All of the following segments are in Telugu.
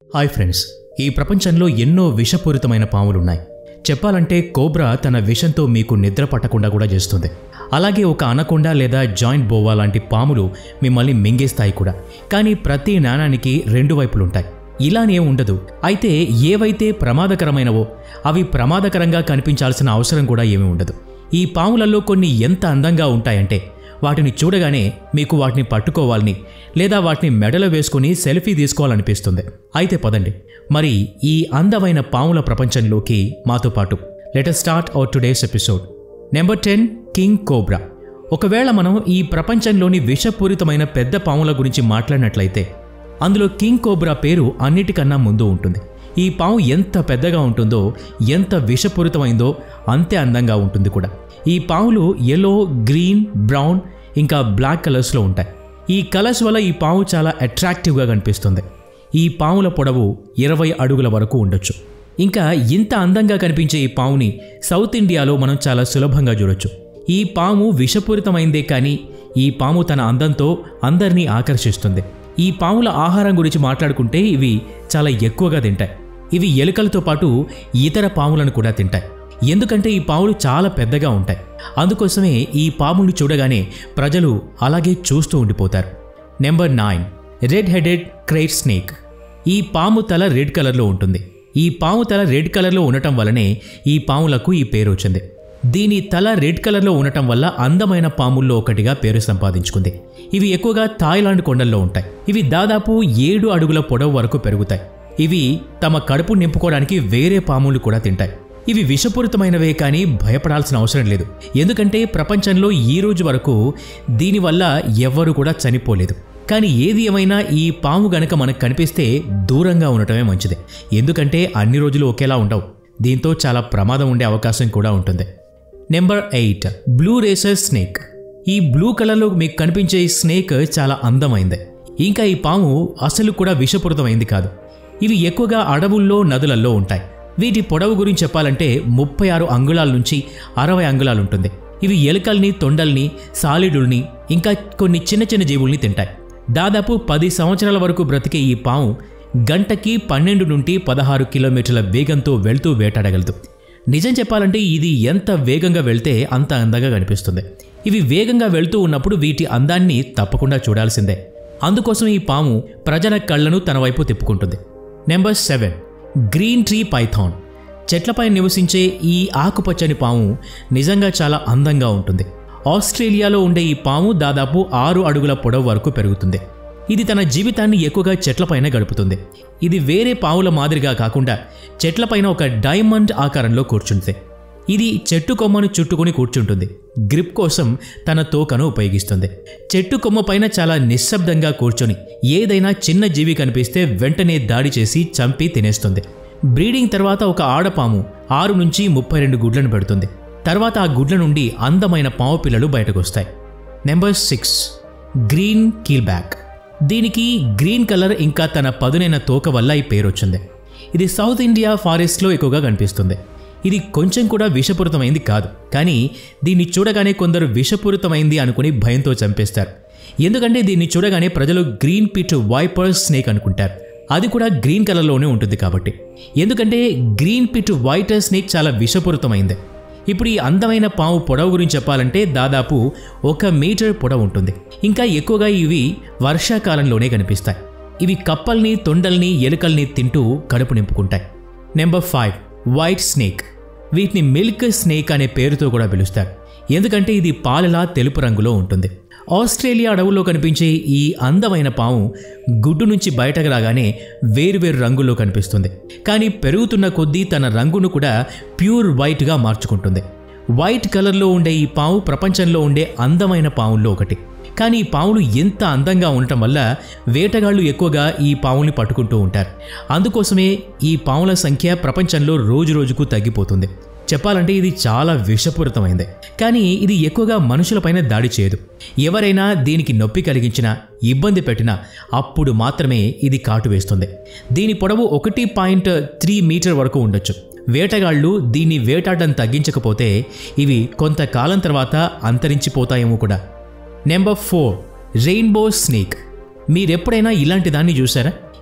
హాయ్ ఫ్రెండ్స్ ఈ ప్రపంచంలో ఎన్నో విషపూరితమైన పాములున్నాయి చెప్పాలంటే కోబ్రా తన విషంతో మీకు నిద్ర పట్టకుండా కూడా చేస్తుంది అలాగే ఒక అనకొండ లేదా జాయింట్ బోవా లాంటి పాములు మిమ్మల్ని మింగేస్తాయి కూడా కానీ ప్రతి నాణానికి రెండు వైపులుంటాయి ఇలానే ఉండదు అయితే ఏవైతే ప్రమాదకరమైనవో అవి ప్రమాదకరంగా కనిపించాల్సిన అవసరం కూడా ఏమీ ఉండదు ఈ పాములలో కొన్ని ఎంత అందంగా ఉంటాయంటే వాటిని చూడగానే మీకు వాటిని పట్టుకోవాలని లేదా వాటిని మెడలో వేసుకుని సెల్ఫీ తీసుకోవాలనిపిస్తుంది అయితే పదండి మరి ఈ అందమైన పాముల ప్రపంచంలోకి మాతో పాటు let's start our today's episode number ten king cobra ఒకవేళ మనం ఈ ప్రపంచంలోని విషపూరితమైన పెద్ద పాముల గురించి మాట్లాడినట్లయితే అందులో కింగ్ కోబ్రా పేరు అన్నిటికన్నా ముందు ఉంటుంది ఈ పాము ఎంత పెద్దగా ఉంటుందో ఎంత విషపూరితమైందో అంతే అందంగా ఉంటుంది కూడా ఈ పాములు ఎల్లో గ్రీన్ బ్రౌన్ ఇంకా బ్లాక్ కలర్స్లో ఉంటాయి ఈ కలర్స్ వల్ల ఈ పాము చాలా అట్రాక్టివ్గా కనిపిస్తుంది ఈ పాముల పొడవు ఇరవై అడుగుల వరకు ఉండొచ్చు ఇంకా ఇంత అందంగా కనిపించే ఈ పాముని సౌత్ ఇండియాలో మనం చాలా సులభంగా చూడొచ్చు ఈ పాము విషపూరితమైందే కానీ ఈ పాము తన అందంతో అందరినీ ఆకర్షిస్తుంది ఈ పాముల ఆహారం గురించి మాట్లాడుకుంటే ఇవి చాలా ఎక్కువగా తింటాయి ఇవి ఎలుకలతో పాటు ఇతర పాములను కూడా తింటాయి ఎందుకంటే ఈ పాములు చాలా పెద్దగా ఉంటాయి అందుకోసమే ఈ పాముని చూడగానే ప్రజలు అలాగే చూస్తూ ఉండిపోతారు number nine red headed krait snake ఈ పాము తల రెడ్ కలర్లో ఉంటుంది ఈ పాము తల రెడ్ కలర్లో ఉండటం వల్లనే ఈ పాములకు ఈ పేరు వచ్చింది దీని తల రెడ్ కలర్లో ఉండటం వల్ల అందమైన పాముల్లో ఒకటిగా పేరు సంపాదించుకుంది ఇవి ఎక్కువగా థాయిలాండ్ కొండల్లో ఉంటాయి ఇవి దాదాపు ఏడు అడుగుల పొడవు వరకు పెరుగుతాయి ఇవి తమ కడుపు నింపుకోవడానికి వేరే పాములు కూడా తింటాయి ఇవి విషపూరితమైనవే కానీ భయపడాల్సిన అవసరం లేదు ఎందుకంటే ప్రపంచంలో ఈ రోజు వరకు దీనివల్ల ఎవ్వరు కూడా చనిపోలేదు కానీ ఏది ఏమైనా ఈ పాము గనక మనకు కనిపిస్తే దూరంగా ఉండటమే మంచిది ఎందుకంటే అన్ని రోజులు ఒకేలా ఉండవు దీంతో చాలా ప్రమాదం ఉండే అవకాశం కూడా ఉంటుంది number eight blue racer snake ఈ బ్లూ కలర్లో మీకు కనిపించే ఈ స్నేక్ చాలా అందమైంది ఇంకా ఈ పాము అసలు కూడా విషపూరితమైంది కాదు ఇవి ఎక్కువగా అడవుల్లో నదులలో ఉంటాయి వీటి పొడవు గురించి చెప్పాలంటే ముప్పై ఆరు అంగుళాల నుంచి అరవై అంగుళాలు ఉంటుంది ఇవి ఎలుకల్ని తొండల్ని సాలిడుల్ని ఇంకా కొన్ని చిన్న చిన్న జీవుల్ని తింటాయి దాదాపు పది సంవత్సరాల వరకు బ్రతికే ఈ పాము గంటకి పన్నెండు నుండి పదహారు కిలోమీటర్ల వేగంతో వెళ్తూ వేటాడగలదు నిజం చెప్పాలంటే ఇది ఎంత వేగంగా వెళ్తే అంత అందంగా కనిపిస్తుంది ఇవి వేగంగా వెళ్తూ ఉన్నప్పుడు వీటి అందాన్ని తప్పకుండా చూడాల్సిందే అందుకోసం ఈ పాము ప్రజల కళ్ళను తన వైపు తిప్పుకుంటుంది number seven green tree python చెట్లపై నివసించే ఈ ఆకుపచ్చని పాము నిజంగా చాలా అందంగా ఉంటుంది ఆస్ట్రేలియాలో ఉండే ఈ పాము దాదాపు ఆరు అడుగుల పొడవు వరకు పెరుగుతుంది ఇది తన జీవితాన్ని ఎక్కువగా చెట్లపైన గడుపుతుంది ఇది వేరే పావుల మాదిరిగా కాకుండా చెట్లపైన ఒక డైమండ్ ఆకారంలో కూర్చుంటుంది ఇది చెట్టు కొమ్మను చుట్టుకుని కూర్చుంటుంది గ్రిప్ కోసం తన తోకను ఉపయోగిస్తుంది చెట్టు కొమ్మ పైన చాలా నిశ్శబ్దంగా కూర్చొని ఏదైనా చిన్న జీవి కనిపిస్తే వెంటనే దాడి చేసి చంపి తినేస్తుంది బ్రీడింగ్ తర్వాత ఒక ఆడపాము ఆరు నుంచి ముప్పై రెండు గుడ్లను పెడుతుంది తర్వాత ఆ గుడ్ల నుండి అందమైన పాము పిల్లలు బయటకు వస్తాయి number six green keelback దీనికి గ్రీన్ కలర్ ఇంకా తన పదునైన తోక వల్ల ఈ పేరు వచ్చింది ఇది సౌత్ ఇండియా ఫారెస్ట్లో ఎక్కువగా కనిపిస్తుంది ఇది కొంచెం కూడా విషపూరితమైంది కాదు కానీ దీన్ని చూడగానే కొందరు విషపూరితమైంది అనుకుని భయంతో చంపేస్తారు ఎందుకంటే దీన్ని చూడగానే ప్రజలు గ్రీన్ పిట్ వైపర్ స్నేక్ అనుకుంటారు అది కూడా గ్రీన్ కలర్లోనే ఉంటుంది కాబట్టి ఎందుకంటే గ్రీన్ పిట్ వైటర్ స్నేక్ చాలా విషపూరితమైంది ఇప్పుడు ఈ అందమైన పాము పొడవు గురించి చెప్పాలంటే దాదాపు ఒక మీటర్ పొడవు ఉంటుంది ఇంకా ఎక్కువగా ఇవి వర్షాకాలంలోనే కనిపిస్తాయి ఇవి కప్పల్ని తొండల్ని ఎలుకల్ని తింటూ కడుపు నింపుకుంటాయి నెంబర్ ఫైవ్ వైట్ స్నేక్ వీటిని మిల్క్ స్నేక్ అనే పేరుతో కూడా పిలుస్తారు ఎందుకంటే ఇది పాలలా తెలుపు రంగులో ఉంటుంది ఆస్ట్రేలియా అడవుల్లో కనిపించే ఈ అందమైన పాము గుడ్డు నుంచి బయటకు రాగానే వేరువేరు రంగుల్లో కనిపిస్తుంది కానీ పెరుగుతున్న కొద్దీ తన రంగును కూడా ప్యూర్ వైట్గా మార్చుకుంటుంది వైట్ కలర్లో ఉండే ఈ పాము ప్రపంచంలో ఉండే అందమైన పాముల్లో ఒకటి కానీ ఈ పాములు ఎంత అందంగా ఉండటం వల్ల వేటగాళ్లు ఎక్కువగా ఈ పాముల్ని పట్టుకుంటూ ఉంటారు అందుకోసమే ఈ పాముల సంఖ్య ప్రపంచంలో రోజు రోజుకు తగ్గిపోతుంది చెప్పాలంటే ఇది చాలా విషపూరితమైంది కానీ ఇది ఎక్కువగా మనుషులపైన దాడి చేయదు ఎవరైనా దీనికి నొప్పి కలిగించినా ఇబ్బంది పెట్టినా అప్పుడు మాత్రమే ఇది కాటు వేస్తుంది దీని పొడవు ఒకటి పాయింట్ త్రీ మీటర్ వరకు ఉండొచ్చు వేటగాళ్ళు దీన్ని వేటాడడం తగ్గించకపోతే ఇవి కొంతకాలం తర్వాత అంతరించిపోతాయేమో కూడా నెంబర్ ఫోర్ రెయిన్బో స్నేక్ మీరెప్పుడైనా ఇలాంటి దాన్ని చూసారా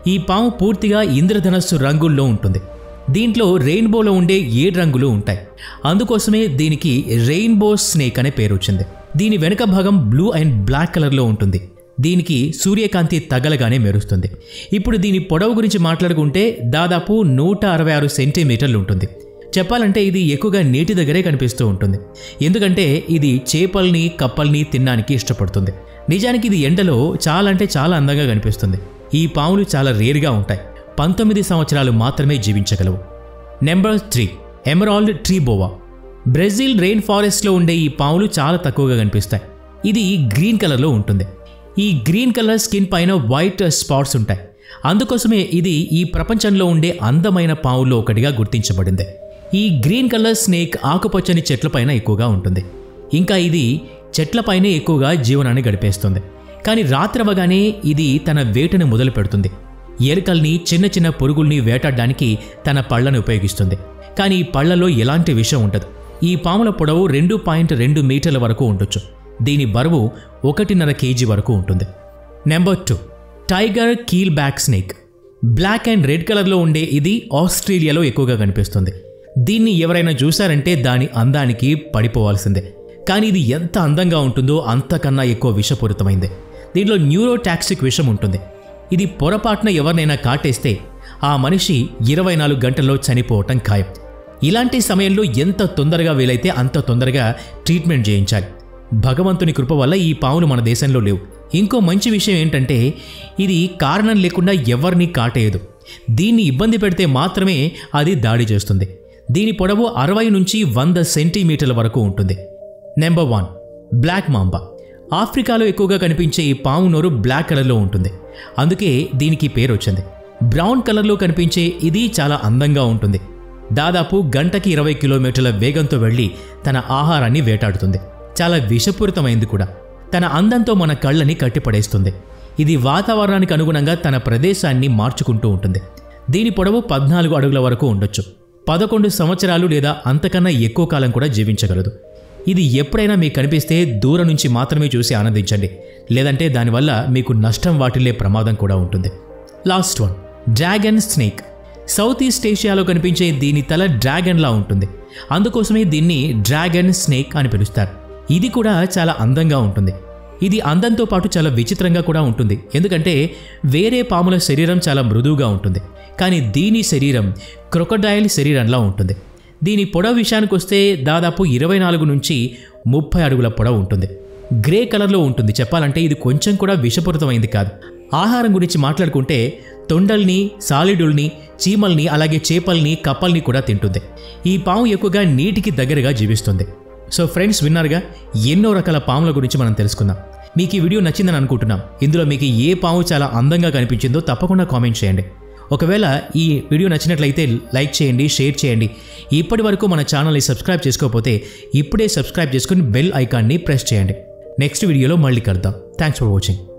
ఈ పాము పూర్తిగా ఇంద్రధనస్సు రంగుల్లో ఉంటుంది దీంట్లో రెయిన్బోలో ఉండే ఏడు రంగులు ఉంటాయి అందుకోసమే దీనికి రెయిన్బో స్నేక్ అనే పేరు వచ్చింది దీని వెనుక భాగం బ్లూ అండ్ బ్లాక్ కలర్లో ఉంటుంది దీనికి సూర్యకాంతి తగలగానే మెరుస్తుంది ఇప్పుడు దీని పొడవు గురించి మాట్లాడుకుంటే దాదాపు నూట అరవై ఆరు సెంటీమీటర్లు ఉంటుంది చెప్పాలంటే ఇది ఎక్కువగా నీటి దగ్గరే కనిపిస్తూ ఉంటుంది ఎందుకంటే ఇది చేపల్ని కప్పల్ని తినడానికి ఇష్టపడుతుంది నిజానికి ఇది ఎండలో చాలా అంటే చాలా అందంగా కనిపిస్తుంది ఈ పాములు చాలా రేరుగా ఉంటాయి పంతొమ్మిది సంవత్సరాలు మాత్రమే జీవించగలవు number three emerald tree boa Brazil rain ఫారెస్ట్లో ఉండే ఈ పాములు చాలా తక్కువగా కనిపిస్తాయి ఇది గ్రీన్ కలర్లో ఉంటుంది ఈ గ్రీన్ కలర్ స్కిన్ పైన వైట్ స్పాట్స్ ఉంటాయి అందుకోసమే ఇది ఈ ప్రపంచంలో ఉండే అందమైన పావుల్లో ఒకటిగా గుర్తించబడింది ఈ గ్రీన్ కలర్ స్నేక్ ఆకుపచ్చని చెట్లపైన ఎక్కువగా ఉంటుంది ఇంకా ఇది చెట్లపైనే ఎక్కువగా జీవనాన్ని గడిపేస్తుంది కానీ రాత్రవగానే ఇది తన వేటను మొదలు పెడుతుంది ఎలుకల్ని చిన్న చిన్న పురుగుల్ని వేటాడడానికి తన పళ్ళను ఉపయోగిస్తుంది కానీ ఈ పళ్ళలో ఎలాంటి విషం ఉండదు ఈ పాముల పొడవు రెండు పాయింట్ రెండు మీటర్ల వరకు ఉండొచ్చు దీని బరువు ఒకటిన్నర కేజీ వరకు ఉంటుంది number two tiger keelback snake black and red కలర్లో ఉండే ఇది ఆస్ట్రేలియాలో ఎక్కువగా కనిపిస్తుంది దీన్ని ఎవరైనా చూశారంటే దాని అందానికి పడిపోవాల్సిందే కానీ ఇది ఎంత అందంగా ఉంటుందో అంతకన్నా ఎక్కువ విషపూరితమైంది దీంట్లో న్యూరోటాక్సిక్ విషం ఉంటుంది ఇది పొరపాటున ఎవరినైనా కాటేస్తే ఆ మనిషి ఇరవై నాలుగు గంటల్లో చనిపోవటం ఖాయం ఇలాంటి సమయంలో ఎంత తొందరగా వీలైతే అంత తొందరగా ట్రీట్మెంట్ చేయించాలి భగవంతుని కృప వల్ల ఈ పాములు మన దేశంలో లేవు ఇంకో మంచి విషయం ఏంటంటే ఇది కారణం లేకుండా ఎవరిని కాటేయదు దీన్ని ఇబ్బంది పెడితే మాత్రమే అది దాడి చేస్తుంది దీని పొడవు అరవై నుంచి వంద సెంటీమీటర్ల వరకు ఉంటుంది నెంబర్ వన్ బ్లాక్ మాంబా ఆఫ్రికాలో ఎక్కువగా కనిపించే ఈ పాము నోరు బ్లాక్ కలర్లో ఉంటుంది అందుకే దీనికి పేరు వచ్చింది బ్రౌన్ కలర్లో కనిపించే ఇది చాలా అందంగా ఉంటుంది దాదాపు గంటకి ఇరవై కిలోమీటర్ల వేగంతో వెళ్ళి తన ఆహారాన్ని వేటాడుతుంది చాలా విషపూరితమైంది కూడా తన అందంతో మన కళ్ళని కట్టిపడేస్తుంది ఇది వాతావరణానికి అనుగుణంగా తన ప్రదేశాన్ని మార్చుకుంటూ ఉంటుంది దీని పొడవు పద్నాలుగు అడుగుల వరకు ఉండొచ్చు పదకొండు సంవత్సరాలు లేదా అంతకన్నా ఎక్కువ కాలం కూడా జీవించగలదు ఇది ఎప్పుడైనా మీకు కనిపిస్తే దూరం నుంచి మాత్రమే చూసి ఆనందించండి లేదంటే దానివల్ల మీకు నష్టం వాటిల్లే ప్రమాదం కూడా ఉంటుంది last one dragon snake south east ఏషియాలో కనిపించే దీని తల డ్రాగన్లా ఉంటుంది అందుకోసమే దీన్ని డ్రాగన్ స్నేక్ అని పిలుస్తారు ఇది కూడా చాలా అందంగా ఉంటుంది ఇది అందంతో పాటు చాలా విచిత్రంగా కూడా ఉంటుంది ఎందుకంటే వేరే పాముల శరీరం చాలా మృదువుగా ఉంటుంది కానీ దీని శరీరం క్రొకడైల్ శరీరంలా ఉంటుంది దీని పొడవు విషయానికి వస్తే దాదాపు ఇరవై నాలుగు నుంచి ముప్పై అడుగుల పొడవు ఉంటుంది గ్రే కలర్లో ఉంటుంది చెప్పాలంటే ఇది కొంచెం కూడా విషపూరితమైంది కాదు ఆహారం గురించి మాట్లాడుకుంటే తొండల్ని సాలిడుల్ని చీమల్ని అలాగే చేపల్ని కప్పల్ని కూడా తింటుంది ఈ పాము ఎక్కువగా నీటికి దగ్గరగా జీవిస్తుంది సో ఫ్రెండ్స్ విన్నారుగా ఎన్నో రకాల పాముల గురించి మనం తెలుసుకుందాం మీకు ఈ వీడియో నచ్చిందని అనుకుంటున్నాం ఇందులో మీకు ఏ పాము చాలా అందంగా కనిపించిందో తప్పకుండా కామెంట్ చేయండి ఒకవేళ ఈ వీడియో నచ్చినట్లయితే లైక్ చేయండి షేర్ చేయండి ఇప్పటి వరకు మన ఛానల్ని సబ్స్క్రైబ్ చేసుకోకపోతే ఇప్పుడే సబ్స్క్రైబ్ చేసుకుని బెల్ ఐకాన్ని ప్రెస్ చేయండి నెక్స్ట్ వీడియోలో మళ్ళీ కలుద్దాం థ్యాంక్స్ ఫర్ వాచింగ్